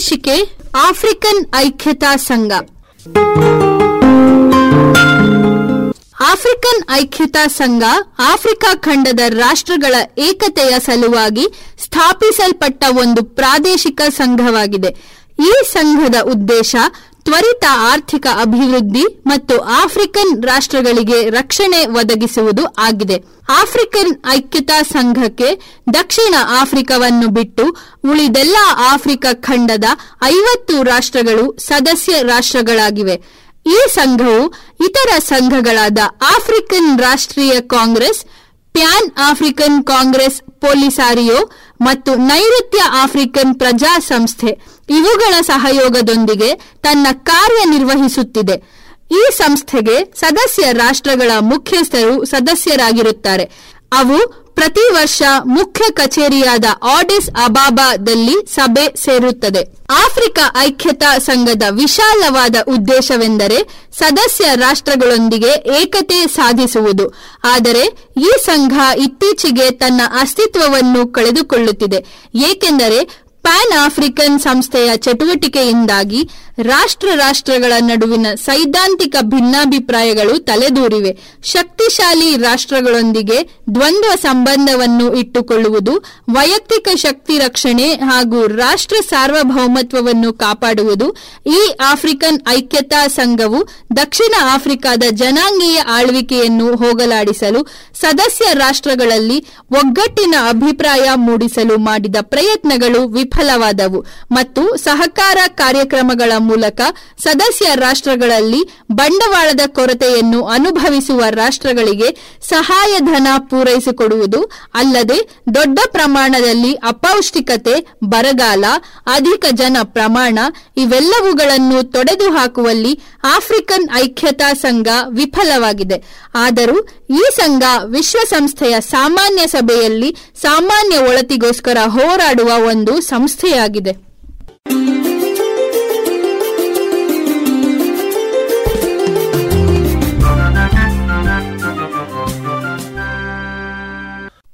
ಶೀರ್ಷಿಕೆ ಆಫ್ರಿಕನ್ ಐಕ್ಯತಾ ಸಂಘ ಆಫ್ರಿಕನ್ ಐಕ್ಯತಾ ಸಂಘ ಆಫ್ರಿಕಾ ಖಂಡದ ರಾಷ್ಟ್ರಗಳ ಏಕತೆಯ ಸಲುವಾಗಿ ಸ್ಥಾಪಿಸಲ್ಪಟ್ಟ ಒಂದು ಪ್ರಾದೇಶಿಕ ಸಂಘವಾಗಿದೆ ಈ ಸಂಘದ ಉದ್ದೇಶ ತ್ವರಿತ ಆರ್ಥಿಕ ಅಭಿವೃದ್ಧಿ ಮತ್ತು ಆಫ್ರಿಕನ್ ರಾಷ್ಟ್ರಗಳಿಗೆ ರಕ್ಷಣೆ ಒದಗಿಸುವುದು ಆಗಿದೆ ಆಫ್ರಿಕನ್ ಐಕ್ಯತಾ ಸಂಘಕ್ಕೆ ದಕ್ಷಿಣ ಆಫ್ರಿಕಾವನ್ನು ಬಿಟ್ಟು ಉಳಿದೆಲ್ಲ ಆಫ್ರಿಕಾ ಖಂಡದ ಐವತ್ತು ರಾಷ್ಟ್ರಗಳು ಸದಸ್ಯ ರಾಷ್ಟ್ರಗಳಾಗಿವೆ ಈ ಸಂಘವು ಇತರ ಸಂಘಗಳಾದ ಆಫ್ರಿಕನ್ ರಾಷ್ಟ್ರೀಯ Congress pan African Congress Polisario ಮತ್ತು ನೈಋತ್ಯ ಆಫ್ರಿಕನ್ ಪ್ರಜಾ ಸಂಸ್ಥೆ ಇವುಗಳ ಸಹಯೋಗದೊಂದಿಗೆ ತನ್ನ ಕಾರ್ಯನಿರ್ವಹಿಸುತ್ತಿದೆ ಈ ಸಂಸ್ಥೆಗೆ ಸದಸ್ಯ ರಾಷ್ಟ್ರಗಳ ಮುಖ್ಯಸ್ಥರು ಸದಸ್ಯರಾಗಿರುತ್ತಾರೆ ಅವು ಪ್ರತಿ ವರ್ಷ ಮುಖ್ಯ ಕಚೇರಿಯಾದ ಆಡಿಸ್ ಅಬಾಬಾದಲ್ಲಿ ಸಭೆ ಸೇರುತ್ತದೆ ಆಫ್ರಿಕಾ ಐಕ್ಯತಾ ಸಂಘದ ವಿಶಾಲವಾದ ಉದ್ದೇಶವೆಂದರೆ ಸದಸ್ಯ ರಾಷ್ಟ್ರಗಳೊಂದಿಗೆ ಏಕತೆ ಸಾಧಿಸುವುದು ಆದರೆ ಈ ಸಂಘ ಇತ್ತೀಚೆಗೆ ತನ್ನ ಅಸ್ತಿತ್ವವನ್ನು ಕಳೆದುಕೊಳ್ಳುತ್ತಿದೆ ಏಕೆಂದರೆ ಪ್ಯಾನ್ ಆಫ್ರಿಕನ್ ಸಂಸ್ಥೆಯ ಚಟುವಟಿಕೆಯಿಂದಾಗಿ ರಾಷ್ಟ್ರ ರಾಷ್ಟ್ರಗಳ ನಡುವಿನ ಸೈದ್ಧಾಂತಿಕ ಭಿನ್ನಾಭಿಪ್ರಾಯಗಳು ತಲೆದೂರಿವೆ ಶಕ್ತಿಶಾಲಿ ರಾಷ್ಟ್ರಗಳೊಂದಿಗೆ ದ್ವಂದ್ವ ಸಂಬಂಧವನ್ನು ಇಟ್ಟುಕೊಳ್ಳುವುದು ವೈಯಕ್ತಿಕ ಶಕ್ತಿ ರಕ್ಷಣೆ ಹಾಗೂ ರಾಷ್ಟ್ರ ಸಾರ್ವಭೌಮತ್ವವನ್ನು ಕಾಪಾಡುವುದು ಈ ಆಫ್ರಿಕನ್ ಐಕ್ಯತಾ ಸಂಘವು ದಕ್ಷಿಣ ಆಫ್ರಿಕಾದ ಜನಾಂಗೀಯ ಆಳ್ವಿಕೆಯನ್ನು ಹೋಗಲಾಡಿಸಲು ಸದಸ್ಯ ರಾಷ್ಟ್ರಗಳಲ್ಲಿ ಒಗ್ಗಟ್ಟಿನ ಅಭಿಪ್ರಾಯ ಮೂಡಿಸಲು ಮಾಡಿದ ಪ್ರಯತ್ನಗಳು ವಿಫಲವಾದವು ಮತ್ತು ಸಹಕಾರ ಕಾರ್ಯಕ್ರಮಗಳ ಮೂಲಕ ಸದಸ್ಯ ರಾಷ್ಟ್ರಗಳಲ್ಲಿ ಬಂಡವಾಳದ ಕೊರತೆಯನ್ನು ಅನುಭವಿಸುವ ರಾಷ್ಟ್ರಗಳಿಗೆ ಸಹಾಯಧನ ಪೂರೈಸಿಕೊಡುವುದು ಅಲ್ಲದೆ ದೊಡ್ಡ ಪ್ರಮಾಣದಲ್ಲಿ ಅಪೌಷ್ಟಿಕತೆ ಬರಗಾಲ ಅಧಿಕ ಜನ ಪ್ರಮಾಣ ಇವೆಲ್ಲವುಗಳನ್ನು ತೊಡೆದು ಹಾಕುವಲ್ಲಿ ಆಫ್ರಿಕನ್ ಐಕ್ಯತಾ ಸಂಘ ವಿಫಲವಾಗಿದೆ ಆದರೂ ಈ ಸಂಘ ವಿಶ್ವಸಂಸ್ಥೆಯ ಸಾಮಾನ್ಯ ಸಭೆಯಲ್ಲಿ ಸಾಮಾನ್ಯ ಒಳತಿಗೋಸ್ಕರ ಹೋರಾಡುವ ಒಂದು ಸಂಸ್ಥೆಯಾಗಿದೆ